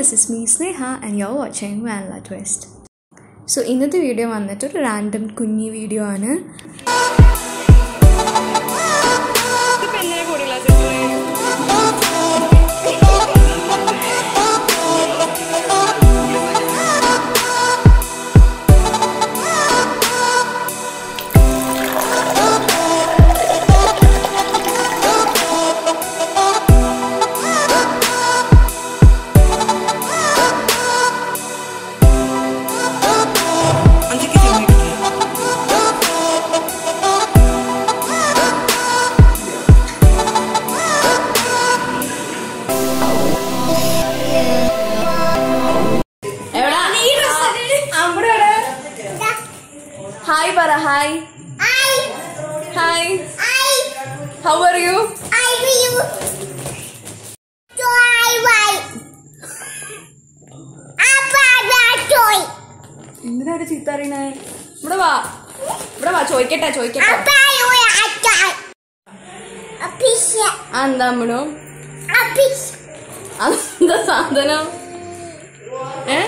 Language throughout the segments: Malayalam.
this is me Sneha and you are watching vanilla twist so ഇന്നത്തെ വീഡിയോ വന്നിട്ട് ഒരു റാൻഡം കുഞ്ഞി വീഡിയോ ആണ് ഹായ് പറ hi hi how are you എന്തിനാണ് ചീത്ത അറിയണേ ഇവിടെ വാ ഇവിടെ വാ ചോദിക്കട്ടെ ചോദിക്കട്ടെ ആ, എന്താ അമ്മണു അതെന്താ സാധനം ഏ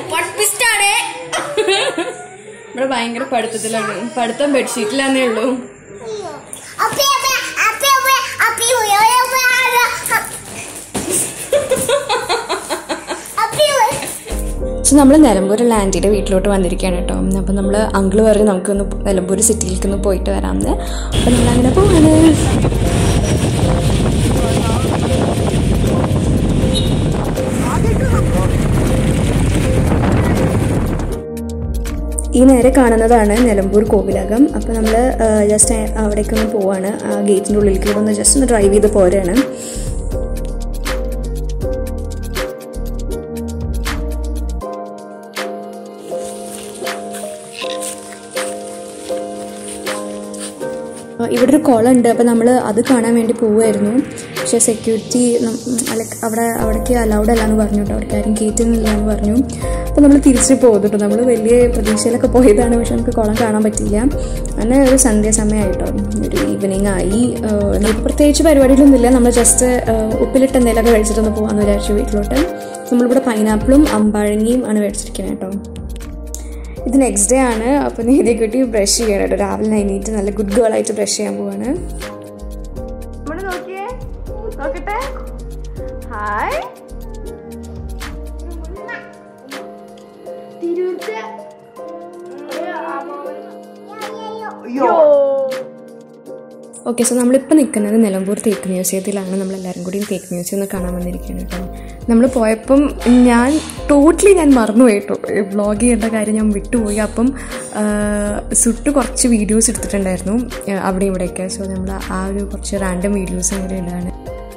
ഇവിടെ ഭയങ്കര പഠിത്തത്തിലാണ് പഠിത്തം ബെഡ്ഷീറ്റിലാന്നേ ഉള്ളൂ പക്ഷെ നമ്മൾ നിലമ്പൂരുള്ള ആൻറ്റിയുടെ വീട്ടിലോട്ട് വന്നിരിക്കുകയാണ് കേട്ടോ അപ്പം നമ്മൾ അങ്കിള് പറഞ്ഞ് നമുക്കൊന്ന് നിലമ്പൂർ സിറ്റിയിലേക്ക് ഒന്ന് പോയിട്ട് വരാമെന്ന് അപ്പം നമ്മളങ്ങനെ പോവാണ് ഈ നേരെ കാണുന്നതാണ് നിലമ്പൂർ കോവിലകം അപ്പോൾ നമ്മൾ ജസ്റ്റ് അവിടേക്കൊന്ന് പോവാണ് ആ ഗേറ്റിൻ്റെ ഉള്ളിലേക്ക് ഒന്ന് ജസ്റ്റ് ഒന്ന് ഡ്രൈവ് ചെയ്ത് പോരാണ് ഇവിടെ ഒരു കുളം ഉണ്ട് അപ്പോൾ നമ്മൾ അത് കാണാൻ വേണ്ടി പോവുമായിരുന്നു പക്ഷേ സെക്യൂരിറ്റി ലൈക്ക് അവിടെ അവിടേക്ക് അലൗഡ് അല്ല എന്ന് പറഞ്ഞു കേട്ടോ അവിടേക്ക് ആരും കയറ്റുന്നില്ല എന്ന് പറഞ്ഞു അപ്പോൾ നമ്മൾ തിരിച്ച് പോകും കേട്ടോ നമ്മൾ വലിയ പ്രതീക്ഷയിലൊക്കെ പോയതാണ് പക്ഷെ നമുക്ക് കുളം കാണാൻ പറ്റിയില്ല അങ്ങനെ ഒരു സന്ധ്യാസമയമായിട്ടോ ഒരു ഈവനിങ് ആയി നമുക്ക് പ്രത്യേകിച്ച് പരിപാടികളൊന്നുമില്ല നമ്മൾ ജസ്റ്റ് ഉപ്പിലിട്ട് എന്തെങ്കിലുമൊക്കെ കഴിച്ചിട്ടൊന്ന് പോകാമെന്ന് വിചാരിച്ചു വീട്ടിലോട്ട് നമ്മളിവിടെ പൈനാപ്പിളും അമ്പാഴങ്ങിയും ആണ് മേടിച്ചിരിക്കുന്നത് കേട്ടോ ഇത് നെക്സ്റ്റ് ഡേ ആണ് അപ്പോൾ നീതി കുട്ടി ബ്രഷ് ചെയ്യണം കേട്ടോ രാവിലെ എണീറ്റ് നല്ല ഗുഡ് ഗേൾ ആയിട്ട് ബ്രഷ് ചെയ്യാൻ പോവാണ് നോക്കിയേ നോക്കട്ടെ ഹായ് ഓക്കെ സോ നമ്മളിപ്പോൾ നിൽക്കുന്നത് നിലമ്പൂർ തേക്ക് മ്യൂസിയത്തിലാണ് നമ്മളെല്ലാവരും കൂടി തേക്ക് മ്യൂസിയം ഒന്ന് കാണാൻ വന്നിരിക്കുകയാണ് കേട്ടോ നമ്മൾ പോയപ്പം ഞാൻ ടോട്ടലി ഞാൻ മറന്നുപോയി കേട്ടോ വ്ളോഗ് ചെയ്യേണ്ട കാര്യം ഞാൻ വിട്ടുപോയി അപ്പം സുട്ട് കുറച്ച് വീഡിയോസ് എടുത്തിട്ടുണ്ടായിരുന്നു അവിടെ ഇവിടെയൊക്കെ സോ നമ്മൾ ആ ഒരു കുറച്ച് റാൻഡം വീഡിയോസ് അങ്ങനെ ഇടാണ്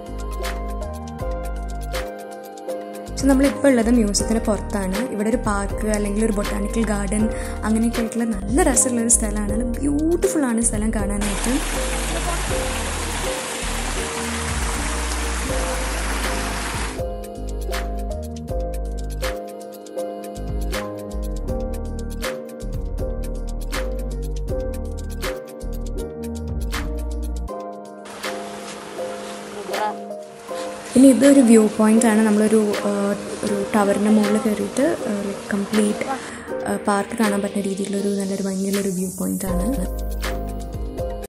സോ നമ്മളിപ്പോൾ ഉള്ളത് മ്യൂസിയത്തിന് പുറത്താണ് ഇവിടെ ഒരു പാർക്ക് അല്ലെങ്കിൽ ഒരു ബൊട്ടാണിക്കൽ ഗാർഡൻ അങ്ങനെയൊക്കെ ആയിട്ടുള്ള നല്ല രസമുള്ള ഒരു സ്ഥലമാണ് നല്ല ബ്യൂട്ടിഫുൾ ആണ് സ്ഥലം കാണാനായിട്ട് പിന്നെ ഇതൊരു വ്യൂ പോയിന്റ് ആണ് നമ്മളൊരു ഒരു ടവറിൻ്റെ മുകളിൽ കയറിയിട്ട് ലൈക്ക് കംപ്ലീറ്റ് പാർക്ക് കാണാൻ പറ്റുന്ന രീതിയിലുള്ളൊരു നല്ലൊരു ഭംഗിയുള്ളൊരു വ്യൂ പോയിന്റ് ആണ്